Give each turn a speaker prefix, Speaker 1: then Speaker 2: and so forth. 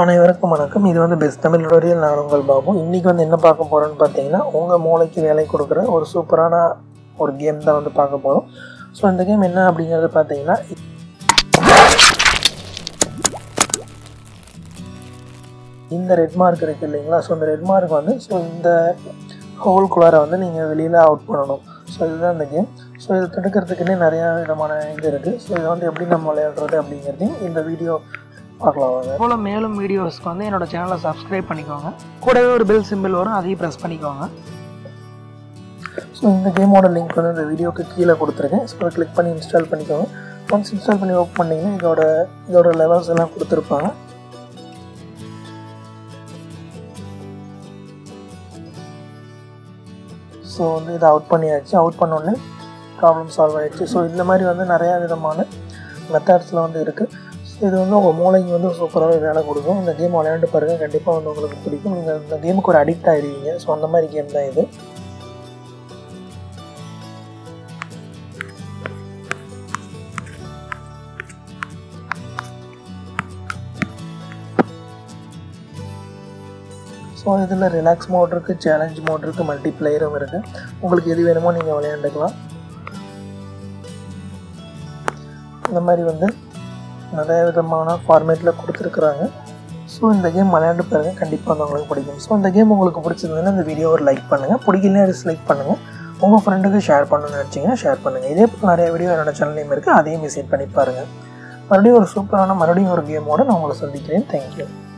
Speaker 1: அனைவருக்கும் வணக்கம் இது வந்து பெஸ்ட் தமிழ் டுடோரியல் நான் உங்கள் பாபு இன்றைக்கி வந்து என்ன பார்க்க போகிறோன்னு பார்த்தீங்கன்னா உங்கள் மூளைக்கு வேலை கொடுக்குற ஒரு சூப்பரான ஒரு கேம் தான் வந்து பார்க்க போகிறோம் ஸோ இந்த கேம் என்ன அப்படிங்கிறது பார்த்தீங்கன்னா இந்த ரெட் மார்க் இருக்குது இல்லைங்களா ஸோ இந்த ரெட் மார்க் வந்து ஸோ இந்த ஹோல்குள்ளார வந்து நீங்கள் வெளியில் அவுட் பண்ணணும் ஸோ இதுதான் இந்த கேம் ஸோ இதை தடுக்கிறதுக்குன்னே நிறையா விதமான இது இருக்குது ஸோ இதை வந்து எப்படி நம்ம விளையாடுறது அப்படிங்கிறதையும் இந்த வீடியோ பார்க்கலாம் வாங்க போல் மேலும் வீடியோஸ்க்கு வந்து என்னோட சேனலை சப்ஸ்கிரைப் பண்ணிக்கோங்க கூடவே ஒரு பெல் சிம்பிள் வரும் அதையும் ப்ரெஸ் பண்ணிக்கோங்க ஸோ இந்த கேமோட லிங்க் வந்து இந்த வீடியோக்கு கீழே கொடுத்துருக்கேன் ஸோ அதை கிளிக் பண்ணி இன்ஸ்டால் பண்ணிக்கோங்க ஒன்ஸ் இன்ஸ்டால் பண்ணி ஓப்பன் பண்ணிங்கன்னா இதோட இதோட லெவல்ஸ் எல்லாம் கொடுத்துருப்பாங்க ஸோ வந்து இதை அவுட் பண்ணியாச்சு அவுட் பண்ணோடனே ப்ராப்ளம் சால்வ் ஆயிடுச்சு ஸோ இந்த மாதிரி வந்து நிறையா விதமான மெத்தட்ஸில் வந்து இருக்குது ஸோ இது வந்து உங்கள் மூளைக்கு வந்து சூப்பராகவே வேலை கொடுக்கும் இந்த கேம் விளையாண்டு பாருங்கள் கண்டிப்பாக வந்து உங்களுக்கு பிடிக்கும் நீங்கள் இந்த கேமுக்கு ஒரு அடிக்ட் ஆகிடுவீங்க ஸோ அந்த மாதிரி கேம் தான் இது ஸோ இதில் ரிலாக்ஸ் மோட் இருக்குது சேலஞ்ச் மோட் இருக்குது மல்டி பிளேயரும் இருக்குது உங்களுக்கு எது வேணுமோ நீங்கள் விளையாண்டுக்கலாம் இந்த மாதிரி வந்து நிறைய விதமான ஃபார்மேட்டில் கொடுத்துருக்குறாங்க ஸோ இந்த கேம் விளையாண்டு பாருங்கள் கண்டிப்பாக வந்து உங்களுக்கு பிடிக்கும் ஸோ இந்த கேம் உங்களுக்கு பிடிச்சிருந்ததுன்னா இந்த வீடியோவை லைக் பண்ணுங்கள் பிடிக்கலையா டிஸ்லைக் பண்ணுங்கள் உங்கள் ஃப்ரெண்டுக்கு ஷேர் பண்ணணும்னு நினச்சிங்கன்னா ஷேர் பண்ணுங்கள் இதே போல் நிறைய வீடியோ என்னோட சேனல் நேம் இருக்குது அதையும் விசிட் பண்ணி பாருங்கள் மறுபடியும் ஒரு சூப்பரான மறுபடியும் ஒரு கேமோட நான் உங்களை சந்திக்கிறேன் தேங்க்யூ